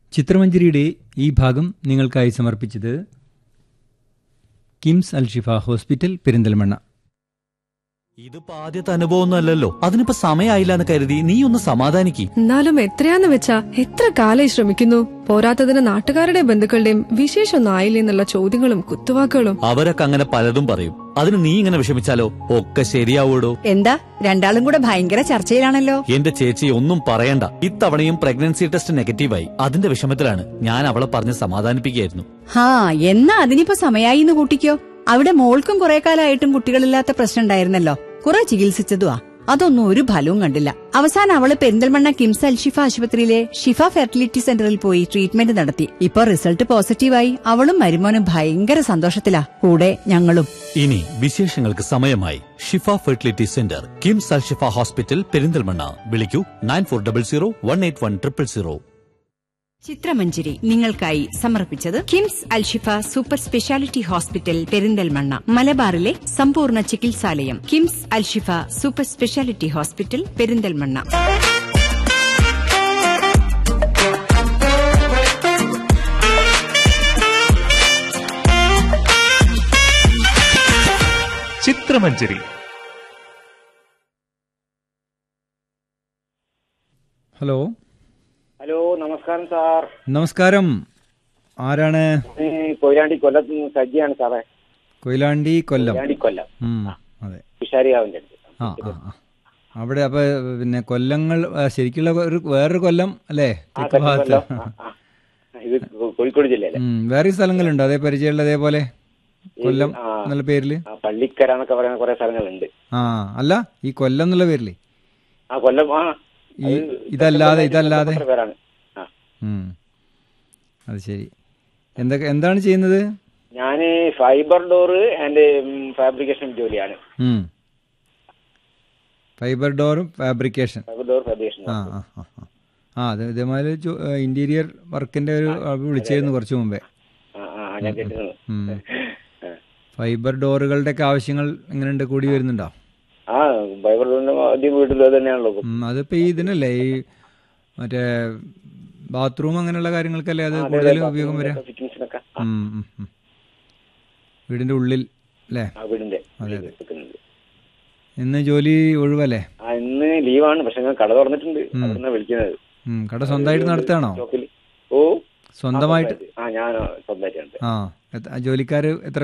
ചിത്രമഞ്ജരിയുടെ ഈ ഭാഗം നിങ്ങൾക്കായി സമർപ്പിച്ചത് കിംസ് അൽഷിഫ ഹോസ്പിറ്റൽ പെരിന്തൽമണ്ണ ഇതിപ്പോ ആദ്യത്തെ അനുഭവമൊന്നും അല്ലല്ലോ അതിനിപ്പോ സമയമായില്ല എന്ന് കരുതി നീ ഒന്ന് സമാധാനിക്ക് എന്നാലും എത്രയാന്ന് വെച്ചാ എത്ര കാലായി ശ്രമിക്കുന്നു പോരാത്തതിന് നാട്ടുകാരുടെ ബന്ധുക്കളുടെയും വിശേഷമൊന്നും ആയില്ലേ എന്നുള്ള ചോദ്യങ്ങളും കുത്തുവാക്കുകളും അവരൊക്കെ അങ്ങനെ പലതും പറയും അതിന് നീ ഇങ്ങനെ വിഷമിച്ചാലോ ഒക്കെ ശരിയാവൂടോ എന്താ രണ്ടാളും കൂടെ ഭയങ്കര ചർച്ചയിലാണല്ലോ എന്റെ ചേച്ചി ഒന്നും പറയണ്ട ഇത്തവണയും പ്രഗ്നൻസി ടെസ്റ്റ് നെഗറ്റീവായി അതിന്റെ വിഷമത്തിലാണ് ഞാൻ അവളെ പറഞ്ഞ് സമാധാനിപ്പിക്കുകയായിരുന്നു ഹാ എന്നാ അതിനിപ്പോ സമയായി എന്ന് കൂട്ടിക്കോ അവിടെ മോൾക്കും കുറെ കാലമായിട്ടും കുട്ടികളില്ലാത്ത പ്രശ്നം ഉണ്ടായിരുന്നല്ലോ കുറെ ചികിത്സിച്ചതുവാ അതൊന്നും ഒരു ഫലവും കണ്ടില്ല അവസാനം അവള് പെരിന്തൽമണ്ണ കിംസ് അൽഷിഫ ആശുപത്രിയിലെ ഷിഫ ഫെർട്ടിലിറ്റി സെന്ററിൽ പോയി ട്രീറ്റ്മെന്റ് നടത്തി ഇപ്പൊ റിസൾട്ട് പോസിറ്റീവായി അവളും മരുമോനും ഭയങ്കര സന്തോഷത്തിലാ കൂടെ ഞങ്ങളും ഇനി വിശേഷങ്ങൾക്ക് സമയമായി Shifa fertility centre KIMS Al Shifa hospital Perinthalmanna വിളിക്കൂ nine four double zero one eight one triple zero Chitramanjari നിങ്ങൾക്കായി സമർപ്പിച്ചത് KIMS Alshifa super speciality hospital Perinthalmanna മലബാറിലെ സമ്പൂർണ്ണ ചികിത്സാലയം KIMS Alshifa super speciality hospital Perinthalmanna Chitramanjari hello hello നമസ്കാരം സാർ നമസ്കാരം ആരാണ് ഈ കൊയിലാണ്ടി കൊല്ലത്ത് നിന്ന് സജ്ജിയാണ് സാറേ കൊയിലാണ്ടി കൊല്ലം കൊയിലാണ്ടി കൊല്ലം ഉം, അതെ വിഷാരിയാവിന്റെ അടുത്ത് ആ ആ ആ. അവിടെ അപ്പൊ പിന്നെ കൊല്ലങ്ങൾ ആ, ശരിക്കുള്ള ഒരു വേറൊരു കൊല്ലം അല്ലേ ആ, തെക്ക് ഭാഗത്ത് കൊല്ലം. ആ, ആ. ഇത് കോ- കോഴിക്കോട് ജില്ലയിലെ ഉം, വേറെ സ്ഥലങ്ങളുണ്ടോ അതേ പരിചയമുള്ള അതേപോലെ കൊല്ലം ആ. എന്നുള്ള പേരില് ആ, പള്ളിക്കര എന്നൊക്കെ പറയുന്ന കുറെ സ്ഥലങ്ങളുണ്ട് ആ അല്ല ഈ കൊല്ലം എന്നുള്ള പേരില് ആ കൊല്ലം ആ ഈ അത് ഇതല്ലാതെ ഇതല്ലാതെ ബന്ധപ്പെട്ട പേരാണ് ആ ഉം. അത് ശരി എന്തൊക്കെ എന്താണ് ചെയ്യുന്നത് ഞാന് ഫൈബർ ഡോർ ആൻഡ് ഫാബ്രിക്കേഷൻ ജോലിയാണ് ഉം. ഫൈബർ ഡോറും ഫാബ്രിക്കേഷൻ ഫൈബർ ഡോർ ഫാബ്രിക്കേഷൻ ആ ആ ആ ആ. ആ അത് ഇതേമാതിരി ജോ- ഇന്റീരിയർ വർക്കിന്റെ ഒരു ആൾ വിളിച്ചിരുന്നു കുറച്ച് മുമ്പേ ആ ആ ഞാൻ കേട്ടിരുന്നു ഉം. ആ. ഫൈബർ ഡോറുകളുടെ ഒക്കെ ആവശ്യങ്ങൾ എങ്ങനെയുണ്ട് കൂടി വരുന്നുണ്ടോ ആ ഫൈബർ ഡോറിന്റെ ആദ്യം വീട്ടിൽ അത് തന്നെയാണല്ലോ ഉം, അതിപ്പോ ഈ ഇതിനല്ലേ ഈ മറ്റേ ബാത്റൂം അങ്ങനെയുള്ള കാര്യങ്ങൾക്കല്ലേ അത് ആ, അതെ, കൂടുതൽ അതെ, ഉപയോഗം വരാം ഫിറ്റിങ്സിനൊക്കെ ആ, ഉം, ഉം, ഉം. വീടിന്റെ ഉള്ളിൽ അല്ലേ ആ വീടിന്റെ അതെ, അതെ. വെക്കുന്നുണ്ട്. ഇന്ന് ജോലി ഒഴിവല്ലേ ആ ഇന്ന് ലീവാണ് പക്ഷെ ഞാൻ കട തുറന്നിട്ടുണ്ട് അവിടുന്ന് വിളിക്കുന്നത് ഉം, കട സ്വന്തമായിട്ട് നടത്തുകയാണോ ഷോപ്പിൽ ഓ സ്വന്തമായിട്ട് ആ ഞാൻ സ്വന്തമായിട്ടുണ്ട് ആ എത്ര- ജോലിക്കാര് എത്ര